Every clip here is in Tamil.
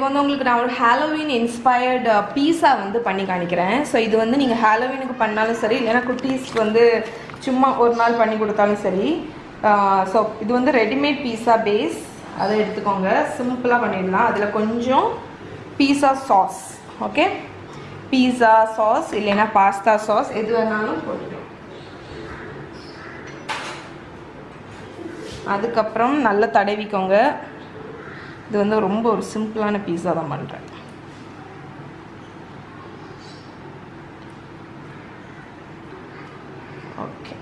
வந்து உங்களுக்கு நான் ஒரு ஹாலோவின் இன்ஸ்பயர்டு பீஸா வந்து பண்ணி காணிக்கிறேன் ஸோ இது வந்து நீங்கள் ஹாலோவினுக்கு பண்ணாலும் சரி இல்லைன்னா குட்டீஸ்க்கு வந்து சும்மா ஒரு நாள் பண்ணி கொடுத்தாலும் சரி ஸோ இது வந்து ரெடிமேட் பீஸா பேஸ் அதை எடுத்துக்கோங்க சிம்பிளாக பண்ணிடலாம் அதில் கொஞ்சம் pizza sauce okay pizza sauce இல்லைன்னா பாஸ்தா சாஸ் எது வேணாலும் போட்டுக்கலாம் அதுக்கப்புறம் நல்லா தடவிக்கோங்க இது வந்து ரொம்ப ஒரு சிம்பிளான பீஸா தான் பண்ணுறேன் ஓகே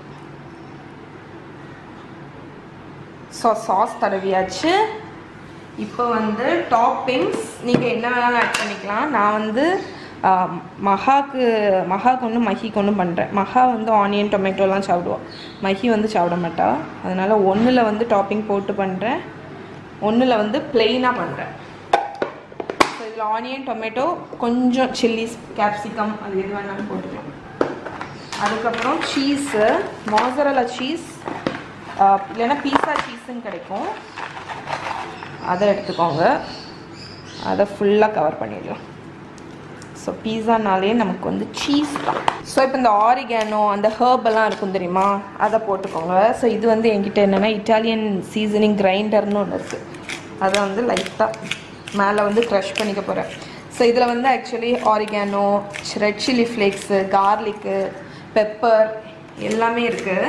ஸோ சாஸ் தடவியாச்சு இப்போ வந்து டாப்பிங்ஸ் நீங்கள் என்ன வேணாலும் ஆட் பண்ணிக்கலாம் நான் வந்து ஆஹ், மகாக்கு மகாக்கு ஒன்று மஹிக்கு ஒன்று பண்ணுறேன் மகா வந்து ஆனியன் டொமேட்டோலாம் சாப்பிடுவோம் மஹி வந்து சாப்பிட மாட்டா அதனால் ஒன்றில் வந்து டாப்பிங் போட்டு பண்ணுறேன் ஒன்றில் வந்து பிளெயினாக பண்ணுறேன் ஸோ இதில் ஆனியன் டொமேட்டோ கொஞ்சம் சில்லிஸ் கேப்சிகம் அது எது வேணாலும் போட்டுக்கலாம் அதுக்கப்புறம் சீஸு மாசரலா சீஸ் இல்லைன்னா பீஸா சீஸுன்னு கிடைக்கும் அதை எடுத்துக்கோங்க அதை ஃபுல்லாக கவர் பண்ணிடலாம் ஸோ பீஸானாலே நமக்கு வந்து சீஸ் தான் ஸோ இப்போ இந்த ஆரிகானோ அந்த ஹர்ப் எல்லாம் இருக்கும் தெரியுமா அதை போட்டுக்கோங்க ஸோ இது வந்து என்கிட்ட என்னென்னா இட்டாலியன் சீசனிங் கிரைண்டர்னு ஒன்று இருக்குது அதை வந்து லைட்டாக மேலே வந்து க்ரஷ் பண்ணிக்க போகிறேன் ஸோ இதில் வந்து actually oregano red chilli flakes garlic pepper எல்லாமே இருக்குது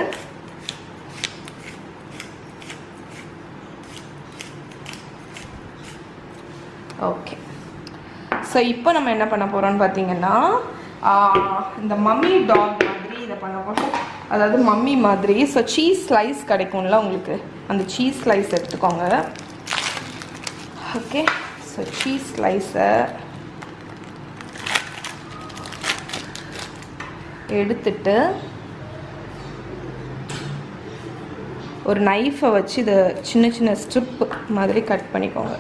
ஓகே ஸோ இப்போ நம்ம என்ன பண்ண போகிறோம்னு பார்த்தீங்கன்னா ஆஹ், இந்த மம்மி டாக் மாதிரி இதை பண்ண போகிறோம் அதாவது மம்மி மாதிரி ஸோ சீஸ் ஸ்லைஸ் கிடைக்கும்ல உங்களுக்கு அந்த சீஸ் ஸ்லைஸ் எடுத்துக்கோங்க ஓகே ஸோ சீஸ் ஸ்லைஸை எடுத்துட்டு ஒரு நைஃபை வச்சு இதை சின்ன சின்ன ஸ்ட்ரிப் மாதிரி கட் பண்ணிக்கோங்க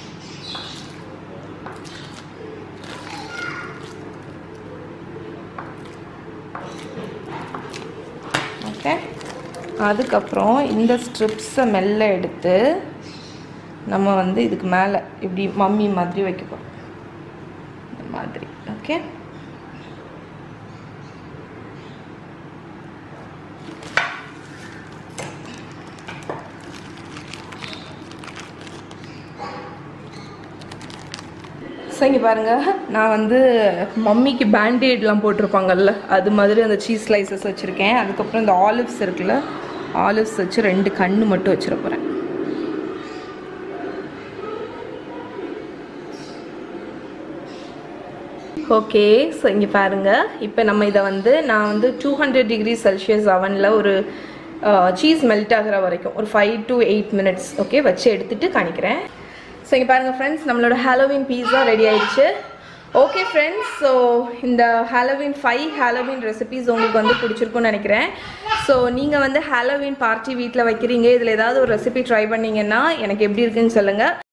ஓகே அதுக்கப்புறம் இந்த ஸ்ட்ரிப்ஸை மெல்ல எடுத்து நம்ம வந்து இதுக்கு மேலே இப்படி மம்மி மாதிரி வைக்க போகிறோம் இந்த மாதிரி ஓகே ஸோ இங்கே பாருங்கள் நான் வந்து மம்மிக்கு பேண்டேட்லாம் போட்டிருப்பாங்கல்ல அது மாதிரி அந்த சீஸ் ஸ்லைசஸ் வச்சுருக்கேன் அதுக்கப்புறம் இந்த ஆலிவ்ஸ் இருக்குல்ல ஆலிவ்ஸ் வச்சு ரெண்டு கண்ணு மட்டும் வச்சிட போகிறேன் ஓகே ஸோ இங்கே பாருங்கள் இப்போ நம்ம இதை வந்து நான் வந்து டூ ஹண்ட்ரட் டிகிரி செல்சியஸ் அவனில் ஒரு சீஸ் மெல்ட் ஆகிற வரைக்கும் ஒரு five to eight minutes okay வச்சு எடுத்துட்டு காணிக்கிறேன் ஸோ இங்கே பாருங்கள் ஃப்ரெண்ட்ஸ் நம்மளோட ஹாலோவின் பீஸா ரெடி ஆயிடுச்சு ஓகே ஃப்ரெண்ட்ஸ் ஸோ இந்த ஹாலோவின் ஃபைவ் ஹாலோவின் ரெசிபீஸ் உங்களுக்கு வந்து பிடிச்சிருக்கும்னு நினைக்கிறேன் ஸோ நீங்கள் வந்து ஹாலோவின் பார்ட்டி வீட்டில் வைக்கிறீங்க இதில் ஏதாவது ஒரு ரெசிபி ட்ரை பண்ணீங்கன்னா எனக்கு எப்படி இருக்குன்னு சொல்லுங்கள்